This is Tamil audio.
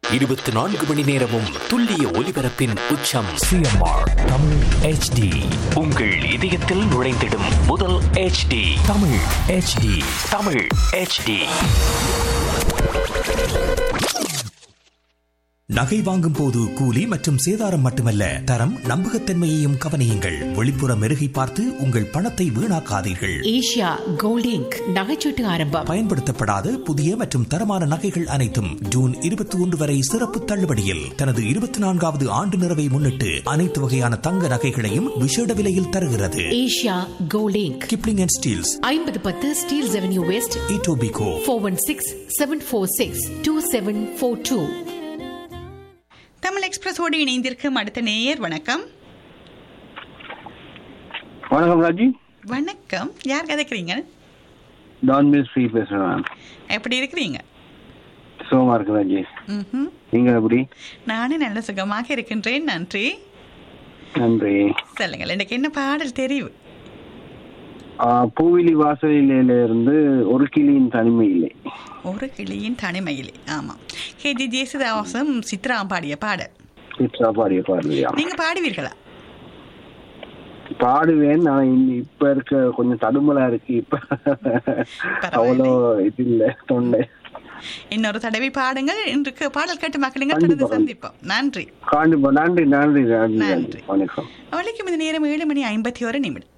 இருபத்தி நான்கு மணி நேரமும் துல்லிய ஒலிபரப்பின் உச்சம் சிஎம்ஆர் தமிழ் ஹெச்டி உங்கள் இதயத்தில் நுழைந்திடும் முதல் HD Tamil HD Tamil HD நகை வாங்கும் போது கூலி மற்றும் சேதாரம் மட்டுமல்ல தரம் நம்பகத்தன்மையையும் கவனியுங்கள் வெளிப்புற மெருகை பார்த்து உங்கள் பணத்தை வீணாக்காதீர்கள் ஏஷியா கோல்டிங்க் நகைச்சீட்டு ஆரம்பம் பயன்படுத்தப்படாத புதிய மற்றும் தரமான நகைகள் அனைத்தும் ஜூன் இருபத்தி ஒன்று வரை சிறப்பு தள்ளுபடியில் தனது இருபத்தி நான்காவது ஆண்டு நிறைவை முன்னிட்டு அனைத்து வகையான தங்க நகைகளையும் விசேட விலையில் தருகிறது ஏஷியா கோல்டிங்க் கிப்ளிங் அண்ட் ஸ்டீல்ஸ் ஐம்பது பத்து Steeles Avenue West Etobicoke four one six seven four six two seven four two Tamil எக்ஸ்பிரஸோடு இணைந்திருக்கும் அடுத்த நேயர் வணக்கம் வணக்கம் ராஜி வணக்கம் யார் கதைக்கிறீங்க டான் மிஸ் ஸ்ரீ பேசுறேன் எப்படி இருக்கிறீங்க சுகமா இருக்கு ராஜி ம்ஹும். நீங்க எப்படி நானும் நல்ல சுகமாக இருக்கின்றேன் நன்றி நன்றி சொல்லுங்கள் எனக்கு என்ன பாடல் தெரிவு ஆ, பூவிலி வாசலில இருந்து ஒரு கிளியின் தனிமை இல்லை ஒரு கிளியின் தனிமையிலே ஆமாம் கேஜி ஜேசுதாசம் சித்ரா பாடிய பாடல் சித்ரா பாடிய பாடலையா நீங்க பாடுவீர்களா பாடுவேன் நான் இன்னி- இப்ப இருக்க கொஞ்சம் தடுமலா இருக்கு இப்ப அவ்வளோ இது இல்ல தொண்டை இன்னொரு தடவை பாடுங்கள் இன்றைக்கு பாடல் கேட்டு மக்களுங்க கண்டிப்பா, தொடர்ந்து சந்திப்போம் நன்றி கண்டிப்பா நன்றி நன்றி நன்றி நன்றி. ராஜி வணக்கம் அவளுக்கு இந்த நேரம் ஏழு மணி ஐம்பத்தி ஒரு நிமிடம்